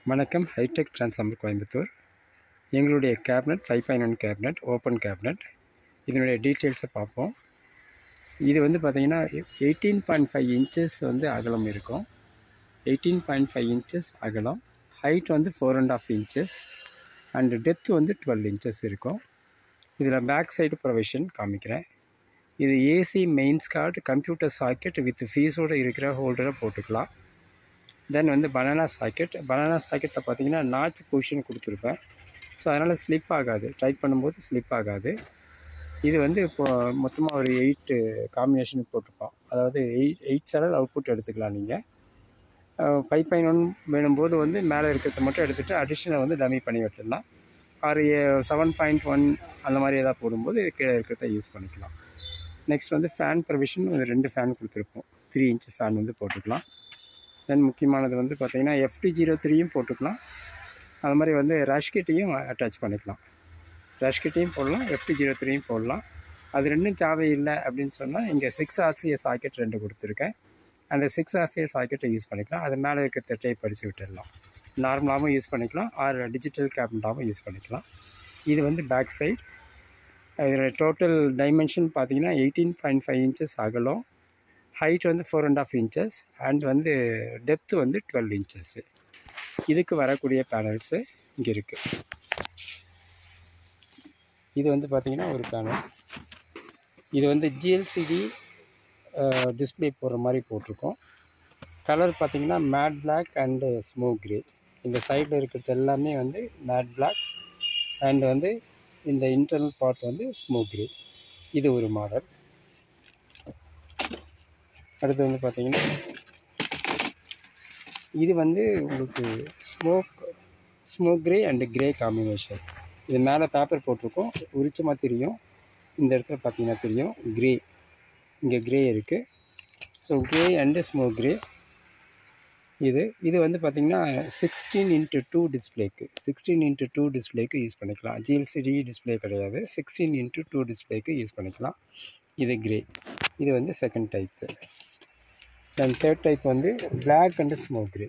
வணக்கம் hitech transformer Coimbatore எங்களுடைய cabinet five point one cabinet open cabinet இதனுடைய டீட்டெயில்ஸை பார்ப்போம் இது வந்து பார்த்திங்கன்னா எயிட்டீன் பாயிண்ட் ஃபைவ் இன்ச்சஸ் வந்து அகலம் இருக்கும் எயிட்டீன் பாயிண்ட் ஃபைவ் இன்ச்சஸ் அகலம் ஹைட் வந்து four and half inches and depth வந்து டுவெல் இன்ச்சஸ் இருக்கும் இதில் பேக் சைடு ப்ரொவிஷன் காமிக்கிறேன் இது AC mains cord computer socket with ஃபீஸோடு இருக்கிற ஹோல்டரை போட்டுக்கலாம் தென் வந்து பனானா சாக்கெட் பனானா சாக்கெட்டில் பார்த்தீங்கன்னா நாச் பொசிஷன் கொடுத்துருப்பேன் ஸோ அதனால் ஸ்லிப் ஆகாது டைட் பண்ணும்போது ஸ்லிப் ஆகாது இது வந்து இப்போது மொத்தமாக ஒரு எயிட்டு காம்பினேஷன் போட்டிருப்போம் அதாவது எயிட் எயிட் சேனல் அவுட்புட் எடுத்துக்கலாம் நீங்கள் ஃபைவ் பாயிண்ட் ஒன் வேணும்போது வந்து மேலே இருக்கிறத மட்டும் எடுத்துகிட்டு அடிஷ்னல் வந்து டம்மி பண்ணி விட்டுடலாம் ஆறு செவன் பாயிண்ட் ஒன் அந்த மாதிரி எதாவது போடும்போது கீழே இருக்கிறத யூஸ் பண்ணிக்கலாம் நெக்ஸ்ட் வந்து ஃபேன் ப்ரொவிஷன் ரெண்டு ஃபேன் கொடுத்துருப்போம் த்ரீ இன்ச் ஃபேன் வந்து போட்டுக்கலாம் தென் முக்கியமானது வந்து பார்த்திங்கன்னா எஃப்டி ஜீரோ த்ரீயும் போட்டுக்கலாம் அது மாதிரி வந்து ரஷ்கிட்டையும் அட்டாச் பண்ணிக்கலாம் ரஷ்கிட்டையும் போடலாம் எஃப்டி ஜீரோ த்ரீயும் போடலாம் அது ரெண்டும் தேவையில்லை அப்படின்னு சொன்னால் இங்கே சிக்ஸ் ஆர்சிஏ சாக்கெட் ரெண்டு கொடுத்துருக்கேன் அந்த சிக்ஸ் ஆர்சிஏ சாக்கெட்டை யூஸ் பண்ணிக்கலாம் அது மேலே இருக்கிற டேப் படித்து விட்டுடலாம் நார்மலாகவும் யூஸ் பண்ணிக்கலாம் ஆர் டிஜிட்டல் கேபினட்டாகவும் யூஸ் பண்ணிக்கலாம் இது வந்து பேக் சைட் இதோட டோட்டல் டைமென்ஷன் பார்த்தீங்கன்னா எயிட்டீன் பாயிண்ட் ஃபைவ் இன்ச்சஸ் அகலம் ஹைட் வந்து four and half inches and வந்து டெப்த்து வந்து டுவெல் இன்ச்சஸ்ஸு இதுக்கு வரக்கூடிய பேனல்ஸு இங்கே இருக்குது இது வந்து பார்த்திங்கன்னா ஒரு பேனல் இது வந்து ஜிஎல்சிடி டிஸ்பிளே போடுற மாதிரி போட்டிருக்கோம் கலர் பார்த்திங்கன்னா matte black and smoke grey இந்த சைடில் இருக்கிறது எல்லாமே வந்து மேட் பிளாக் அண்ட் வந்து இந்த இன்டர்னல் பார்ட் வந்து ஸ்மோக் கிரே இது ஒரு மாடல் அடுத்து வந்து பார்த்திங்கன்னா இது வந்து உங்களுக்கு smoke smoke grey and grey combination இது மேலே பேப்பர் போட்டிருக்கோம் உரிச்சமாக தெரியும் இந்த இடத்துல பார்த்தீங்கன்னா தெரியும் கிரே இங்கே கிரே இருக்குது so grey and smoke grey இது இது வந்து பார்த்திங்கன்னா சிக்ஸ்டீன் இன்ட்டு டூ டிஸ்பிளேக்கு சிக்ஸ்டீன் இன்ட்டு டூ டிஸ்பிளேக்கு யூஸ் பண்ணிக்கலாம் ஜிஎல்சிடி டிஸ்பிளே கிடையாது சிக்ஸ்டீன் இன்ட்டு டூ டிஸ்பிளேக்கு யூஸ் பண்ணிக்கலாம் இது கிரே இது வந்து second type then third type வந்து black and smoke grey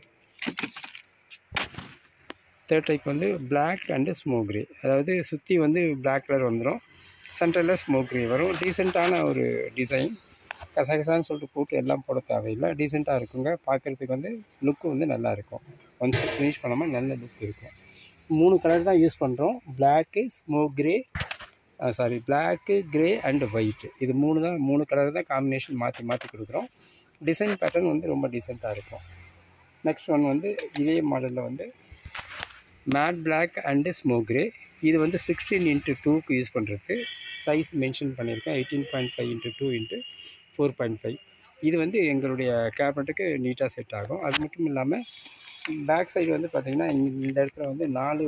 third type வந்து பிளாக் அண்டு ஸ்மோக் கிரே அதாவது சுற்றி வந்து பிளாக் கலர் வந்துடும் சென்டரில் ஸ்மோக் கிரே வரும் டீசெண்டான ஒரு டிசைன் கசகசான்னு சொல்லிட்டு போட்டு எல்லாம் போட தேவையில்லை டீசெண்டாக இருக்குங்க பார்க்குறதுக்கு வந்து லுக்கு வந்து நல்லா இருக்கும் ஒன்ஸ் ஃபினிஷ் பண்ணாமல் நல்ல லுக் இருக்கும் மூணு கலர் தான் யூஸ் பண்ணுறோம் black smoke grey sorry black grey and white இது மூணு தான் மூணு கலர் தான் காம்பினேஷன் மாற்றி மாற்றி கொடுக்குறோம் டிசைன் பேட்டர்ன் வந்து ரொம்ப டீசெண்டாக இருக்கும் நெக்ஸ்ட் ஒன் வந்து இதே மாடலில் வந்து matte black and smoke grey இது வந்து சிக்ஸ்டீன் இன்ட்டு டூக்கு யூஸ் பண்ணுறது சைஸ் மென்ஷன் பண்ணியிருக்கேன் eighteen point five into two into four point five இது வந்து எங்களுடைய கேபினட்டுக்கு நீட்டாக செட் ஆகும் அது மட்டும் இல்லாமல் பேக் சைடு வந்து பார்த்திங்கன்னா இந்த இடத்துல வந்து நாலு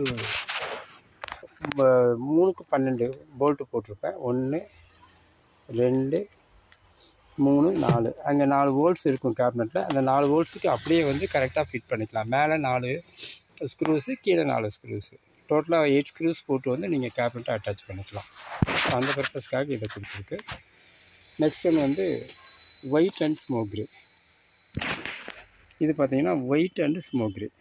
மூணுக்கு பன்னெண்டு போல்ட்டு போட்டிருப்பேன் ஒன்று ரெண்டு மூணு நாலு அங்கே நாலு வோல்ட்ஸ் இருக்கும் கேபினட்டில் அந்த நாலு வோல்ட்ஸுக்கு அப்படியே வந்து கரெக்டாக ஃபிட் பண்ணிக்கலாம் மேலே நாலு ஸ்க்ரூஸு கீழே நாலு ஸ்க்ரூஸு டோட்டலாக எயிட் ஸ்க்ரூஸ் போட்டு வந்து நீங்கள் கேபினட்டை அட்டாச் பண்ணிக்கலாம் அந்த பர்பஸ்க்காக இதை கொடுத்துருக்கு நெக்ஸ்ட் ஒன் வந்து ஒயிட் அண்ட் ஸ்மோக் கிரே இது பார்த்தீங்கன்னா white and smoke grey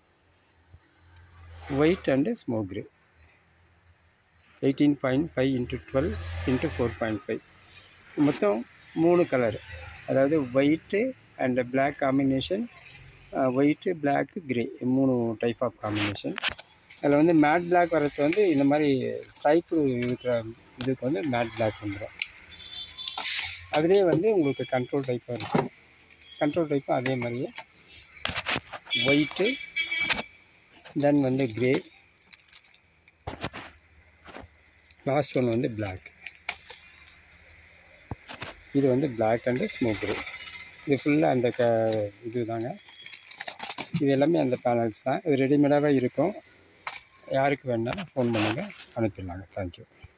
white and smoke grey eighteen point five into twelve into four point five மொத்தம் மூணு கலர் அதாவது white and black combination white black grey மூணு type of combination அதில் வந்து matte black வர்றது வந்து இந்த மாதிரி ஸ்ட்ரைப்பு இருக்கிற இதுக்கு வந்து மேட் பிளாக் வந்துடும் அதுலேயே வந்து உங்களுக்கு கண்ட்ரோல் டைப்பாக இருக்கும் கண்ட்ரோல் டைப்பும் அதே மாதிரியே ஒயிட்டு தென் வந்து கிரே லாஸ்ட் ஒன் வந்து பிளாக் இது வந்து பிளாக் அண்டு ஸ்மோக் கிரே இது ஃபுல்லாக அந்த க இது தாங்க இது எல்லாமே அந்த பேனல்ஸ் தான் இது ரெடிமேடாகவே இருக்கும் யாருக்கு வேணாலும் ஃபோன் பண்ணுங்கள் அனுப்பிடலாங்க தேங்க்யூ